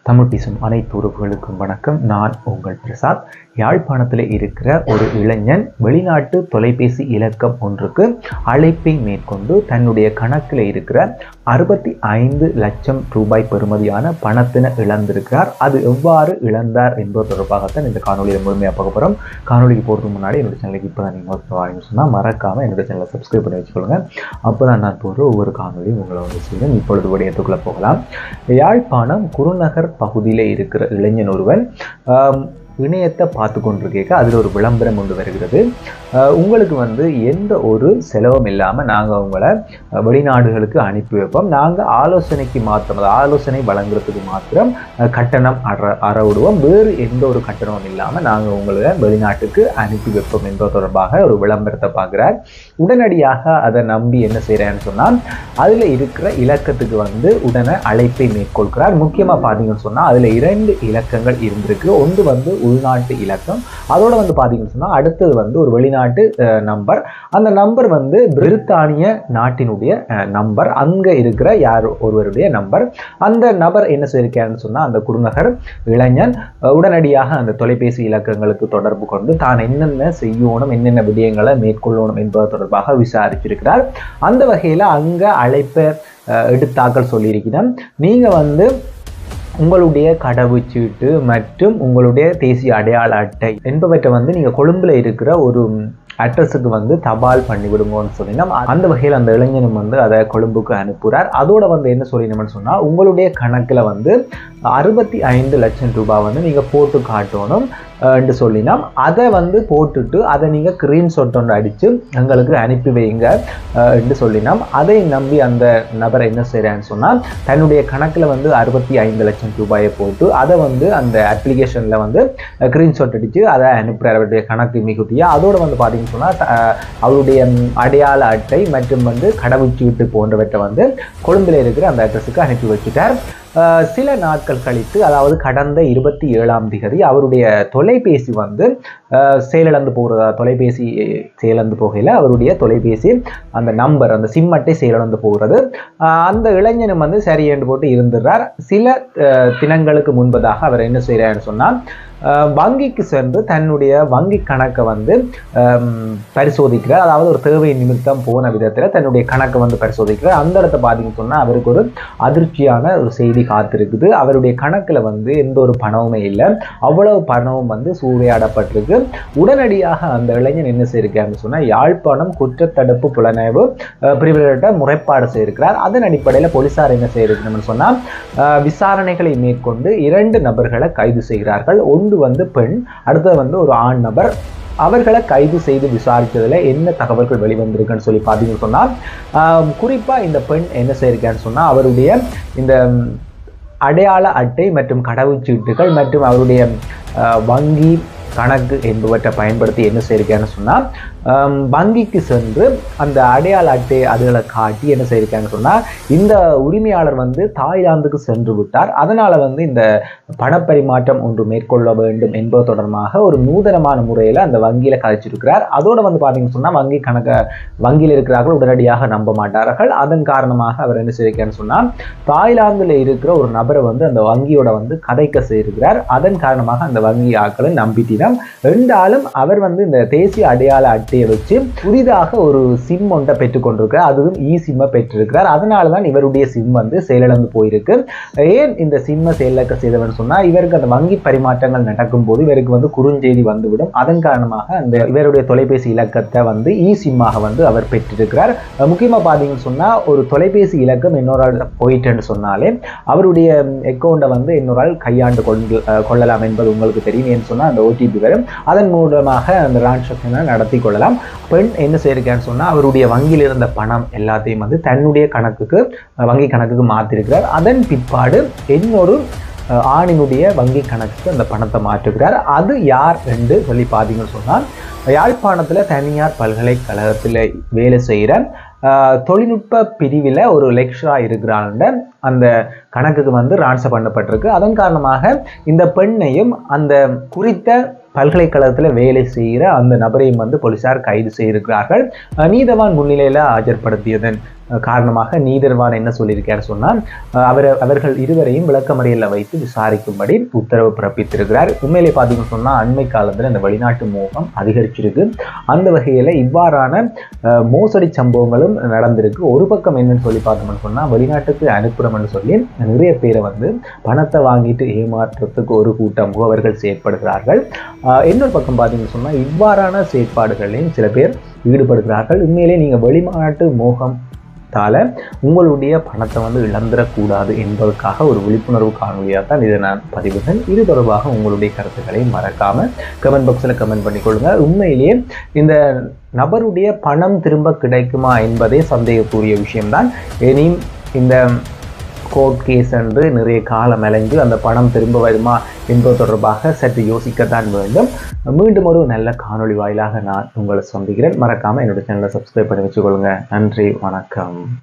தமிழ் பேசும் அனைத்து உறவுகளுக்கும் வணக்கம் நான் உங்கள் பிரசாத் யாழ்ப்பாணத்தில் இருக்கிற ஒரு இளைஞன் வெளிநாட்டு தொலைபேசி இலக்கம் ஒன்றுக்கு அழைப்பை மேற்கொண்டு தன்னுடைய கணக்கில் இருக்கிற அறுபத்தி ஐந்து லட்சம் ரூபாய் பெறுமதியான பணத்தினை இழந்திருக்கிறார் அது எவ்வாறு இழந்தார் என்பது தொடர்பாகத்தான் இந்த காணொலியில் முழுமையாக பார்க்க போகிறோம் காணொலிக்கு போகிறதுக்கு முன்னாடி என்னோட சேனலுக்கு இப்போ தான் நீங்கள் வாங்கி சொன்னால் மறக்காமல் என்னோட சேனலை சப்ஸ்கிரைப் பண்ணி வச்சுக்கொள்ளுங்க அப்போ தான் நான் போகிற ஒவ்வொரு காணொலியும் உங்களை வந்து செய்வேன் இப்பொழுது விடயத்துக்குள்ளே போகலாம் யாழ்ப்பாணம் குருநகர் பகுதியில் இருக்கிற இளைஞன் ஒருவன் ஆம், இணையத்தை பார்த்து கொண்டிருக்க அதில் ஒரு விளம்பரம் கொண்டு வருகிறது அஹ் உங்களுக்கு வந்து எந்த ஒரு செலவும் இல்லாமல் நாங்கள் உங்களை அஹ், வெளிநாடுகளுக்கு அனுப்பி வைப்போம் நாங்கள் ஆலோசனைக்கு மாத்திரம் அதாவது ஆலோசனை வழங்குறதுக்கு மாத்திரம் அஹ், கட்டணம் அற அறவிடுவோம் வேறு எந்த ஒரு கட்டணமும் இல்லாமல் நாங்கள் உங்களை வெளிநாட்டுக்கு அனுப்பி வைப்போம் என்பது தொடர்பாக ஒரு விளம்பரத்தை பார்க்குறார் உடனடியாக அதை நம்பி என்ன செய்கிறேன்னு சொன்னால் அதில் இருக்கிற இலக்கத்துக்கு வந்து உடனே அழைப்பை மேற்கொள்கிறார் முக்கியமாக பார்த்தீங்கன்னு சொன்னால் அதில் இரண்டு இலக்கங்கள் இருந்திருக்கு ஒன்று வந்து உள்நாட்டு இலக்கம் அதோட வந்து பார்த்தீங்கன்னு சொன்னால் அடுத்தது வந்து ஒரு வெளிநாட்டு அஹ், நம்பர் அந்த நம்பர் வந்து பிரித்தானிய நாட்டினுடைய அஹ், நம்பர் அங்கே இருக்கிற யார் ஒருவருடைய நம்பர் அந்த நபர் என்ன செய்யிருக்காருன்னு சொன்னால் அந்த குருநகர் இளைஞன் அஹ், உடனடியாக அந்த தொலைபேசி இலக்கங்களுக்கு தொடர்பு கொண்டு தான் என்னென்ன செய்யணும் என்னென்ன விடயங்களை மேற்கொள்ளணும் என்பது தொடர்பாக விசாரிச்சிருக்கிறார் அந்த வகையில் அங்கே அழைப்பை அஹ், எடுத்தாக்கள் சொல்லியிருக்கிறேன் நீங்கள் வந்து உங்களுடைய கடவுச்சீட்டு மற்றும் உங்களுடைய தேசிய அடையாள அட்டை என்பவற்றை வந்து நீங்கள் கொழும்புல இருக்கிற ஒரு அட்ரஸுக்கு வந்து தபால் பண்ணி விடுங்கன்னு சொல்லினோம் அந்த வகையில் அந்த இளைஞனும் வந்து அதை கொழும்புக்கு அனுப்புகிறார் அதோட வந்து என்ன சொல்லினோம்னு சொன்னால் உங்களுடைய கணக்கில் வந்து அறுபத்தி ஐந்து லட்சம் ரூபாய் வந்து நீங்கள் போட்டு காட்டணும் அஹ், என்று சொல்லினோம் அதை வந்து போட்டுட்டு அதை நீங்கள் ஸ்க்ரீன்ஷாட் ஒன்று அடித்து எங்களுக்கு அனுப்பி வைங்க அஹ், என்று சொல்லினோம் அதை நம்பி அந்த நபர் என்ன செய்கிறான்னு சொன்னால் தன்னுடைய கணக்கில் வந்து அறுபத்தி ஐந்து லட்சம் ரூபாயை போட்டு அதை வந்து அந்த அப்ளிகேஷனில் வந்து ஸ்க்ரீன்ஷாட் அடித்து அதை அனுப்புகிறார் அவருடைய கணக்கு மிகுதியாக அதோட வந்து பார்த்தீங்கன்னு சொன்னால் அவருடைய ம், அடையாள அட்டை மற்றும் வந்து கடவுச்சீட்டு போன்றவற்றை வந்து கொழும்பில் இருக்கிற அந்த அட்ரஸுக்கு அனுப்பி வச்சுட்டார் அஹ், சில நாட்கள் கழித்து அதாவது கடந்த இருபத்தி ஏழாம் திகதி அவருடைய தொலைபேசி வந்து அஹ், செயலிழந்து போகிறதா தொலைபேசி செயலிழந்து போகையில் அவருடைய தொலைபேசி அந்த நம்பர் அந்த சிம் அட்டை செயலிழந்து போகிறது அஹ், அந்த இளைஞனும் வந்து சரி என்று போட்டு இருந்துடுறார் சில அஹ், தினங்களுக்கு முன்பதாக அவர் என்ன செய்கிறாருன்னு சொன்னால் அஹ், வங்கிக்கு சென்று தன்னுடைய வங்கி கணக்கை வந்து ஹம், பரிசோதிக்கிறார் அதாவது ஒரு தேவை நிமித்தம் போன விதத்தில் தன்னுடைய கணக்கை வந்து பரிசோதிக்கிறார் அந்த இடத்த பார்த்தீங்கன்னு சொன்னால் அவருக்கு ஒரு அதிர்ச்சியான ஒரு செய்தி காத்திருக்குது அவருடைய கணக்கில் வந்து எந்த ஒரு பணமுமே இல்லை அவ்வளவு பணமும் வந்து சூறையாடப்பட்டிருக்கு உடனடியாக அந்த இளைஞன் என்ன செய்யிருக்காருன்னு சொன்னால் யாழ்ப்பாணம் குற்றத்தடுப்பு புலனாய்வு அஹ், பிரிவுகிட்ட முறைப்பாடு செய்திருக்கிறார் அதன் அடிப்படையில் போலீசார் என்ன செய்யிருக்கணும்னு சொன்னால் அஹ், விசாரணைகளை மேற்கொண்டு இரண்டு நபர்களை கைது செய்கிறார்கள் ஒன்று வந்து பெண் அடுத்தது வந்து ஒரு ஆண் நபர் அவர்களை கைது செய்து விசாரித்ததில் என்ன தகவல்கள் வெளிவந்திருக்குன்னு சொல்லி பார்த்தீங்கன்னு சொன்னால் குறிப்பாக இந்த பெண் என்ன செய்யிருக்கான்னு சொன்னால் அவருடைய இந்த ம், அடையாள அட்டை மற்றும் கடவுச்சீட்டுகள் மற்றும் அவருடைய அஹ், வங்கி கணக்கு என்பவற்றை பயன்படுத்தி என்ன செய்யிருக்கான்னு சொன்னால் வங்கிக்கு சென்று அந்த அடையாள அட்டை அதுகளை காட்டி என்ன செய்யிருக்காங்கன்னு சொன்னால் இந்த உரிமையாளர் வந்து தாய்லாந்துக்கு சென்று விட்டார் அதனால் வந்து இந்த பணப்பரிமாற்றம் ஒன்று மேற்கொள்ள வேண்டும் என்பது தொடர்பாக ஒரு நூதனமான முறையில் அந்த வங்கியில் கதைச்சிருக்கிறார் அதோட வந்து பார்த்தீங்கன்னு சொன்னால் வங்கி கணக்க வங்கியில் இருக்கிறார்கள் உடனடியாக நம்ப மாட்டார்கள் அதன் காரணமாக அவர் என்ன செய்யிருக்காருன்னு சொன்னால் தாய்லாந்தில் இருக்கிற ஒரு நபரை வந்து அந்த வங்கியோட வந்து கதைக்க செய்திருக்கிறார் அதன் காரணமாக அந்த வங்கி ஆட்களை நம்பிட்டினம் என்றாலும் அவர் வந்து இந்த தேசிய அடையாள அட்டையை வச்சு புதிதாக ஒரு சிம் ஒன்றை பெற்றுக்கொண்டிருக்கிறார் அதுவும் இ சிம்மை பெற்றிருக்கிறார் அதனால தான் இவருடைய சிம் வந்து செயலிழந்து போயிருக்கு ஏன் இந்த சிம்மை செயலிழக்க செய்தவன் சொன்னால் இவருக்கு அந்த வங்கி பரிமாற்றங்கள் நடக்கும்போது இவருக்கு வந்து குறுஞ்செய்தி வந்துவிடும் அதன் காரணமாக அந்த இவருடைய தொலைபேசி இலக்கத்தை வந்து இ சிம்மாக வந்து அவர் பெற்றிருக்கிறார் முக்கியமாக பார்த்தீங்கன்னு சொன்னால் ஒரு தொலைபேசி இலக்கம் இன்னொரு ஆள் போயிட்டுன்னு சொன்னாலே அவருடைய அக்கௌண்ட்டை வந்து இன்னொரு ஆள் கையாண்டு கொண்டு அஹ், கொள்ளலாம் என்பது உங்களுக்கு தெரியும் ஏன்னு சொன்னால் அந்த ஓடிபி வரும் அதன் மூலமாக அந்த டிரான்சாக்ஷனை நடத்தி கொள்ளலாம் பெண் என்ன செய்யிருக்கான்னு சொன்னால் அவருடைய வங்கியில் இருந்த பணம் எல்லாத்தையும் வந்து தன்னுடைய கணக்குக்கு அஹ், வங்கி கணக்குக்கு மாற்றிருக்கிறார் அதன் பிற்பாடு இன்னொரு அஹ், ஆணினுடைய வங்கி கணக்குக்கு அந்த பணத்தை மாற்றுகிறார் அது யார் என்று சொல்லி பார்த்தீங்கன்னு சொன்னால் யாழ்ப்பாணத்தில் தனியார் பல்கலைக்கழகத்தில் வேலை செய்கிற தொழில்நுட்ப பிரிவில் ஒரு லெக்சராக இருக்கிறாங்க அந்த கணக்குக்கு வந்து ரான்சர் பண்ணப்பட்டிருக்கு அதன் காரணமாக இந்த பெண்ணையும் அந்த குறித்த பல்கலைக்கழகத்தில் வேலை செய்கிற அந்த நபரையும் வந்து போலீசார் கைது செய்திருக்கிறார்கள் அஹ் நீதவான் முன்னிலையில் ஆஜர்படுத்தியதன் அஹ் காரணமாக நீதர்வான் என்ன சொல்லியிருக்காரு சொன்னால் அஹ் அவர் அவர்கள் இருவரையும் விளக்கமறியலில் வைத்து விசாரிக்கும்படி உத்தரவு பிறப்பித்திருக்கிறார் உண்மையிலே பார்த்தீங்கன்னு சொன்னால் அண்மை காலத்தில் இந்த வெளிநாட்டு மோகம் அதிகரிச்சிருக்கு அந்த வகையில் இவ்வாறான அஹ், மோசடி சம்பவங்களும் நடந்திருக்கு ஒரு பக்கம் என்னன்னு சொல்லி பார்த்தோம்னு சொன்னால் வெளிநாட்டுக்கு அனுப்புகிறோம்னு சொல்லி நிறைய பேரை வந்து பணத்தை வாங்கிட்டு ஏமாற்றுறதுக்கு ஒரு கூட்டம் முகவர்கள் செயற்படுகிறார்கள் ஆஹ் இன்னொரு பக்கம் பார்த்தீங்கன்னு சொன்னால் இவ்வாறான செயற்பாடுகளையும் சில பேர் ஈடுபடுகிறார்கள் உண்மையிலே நீங்கள் வெளிநாட்டு மோகம் தால உங்களுடைய பணத்தை வந்து இழந்துடக்கூடாது என்பதற்காக ஒரு விழிப்புணர்வு காணொலியாக தான் இதை நான் பதிவுகள் இது தொடர்பாக உங்களுடைய கருத்துக்களை மறக்காம கமெண்ட் பாக்ஸில் கமெண்ட் பண்ணிக்கொள்ளுங்க உண்மையிலேயே இந்த நபருடைய பணம் திரும்ப கிடைக்குமா என்பதே சந்தேகக்கூடிய விஷயம்தான் இனியும் இந்த கோர்ட் கேஸ் என்று நிறைய காலம் அலைந்து அந்த பணம் திரும்ப வருமா என்பது தொடர்பாக சற்று யோசிக்கத்தான் வேண்டும் மீண்டும் ஒரு நல்ல காணொளி வாயிலாக நான் உங்களை சந்திக்கிறேன் மறக்காம என்னோட சேனலை சப்ஸ்கிரைப் பண்ணி வச்சுக்கொள்ளுங்க நன்றி வணக்கம்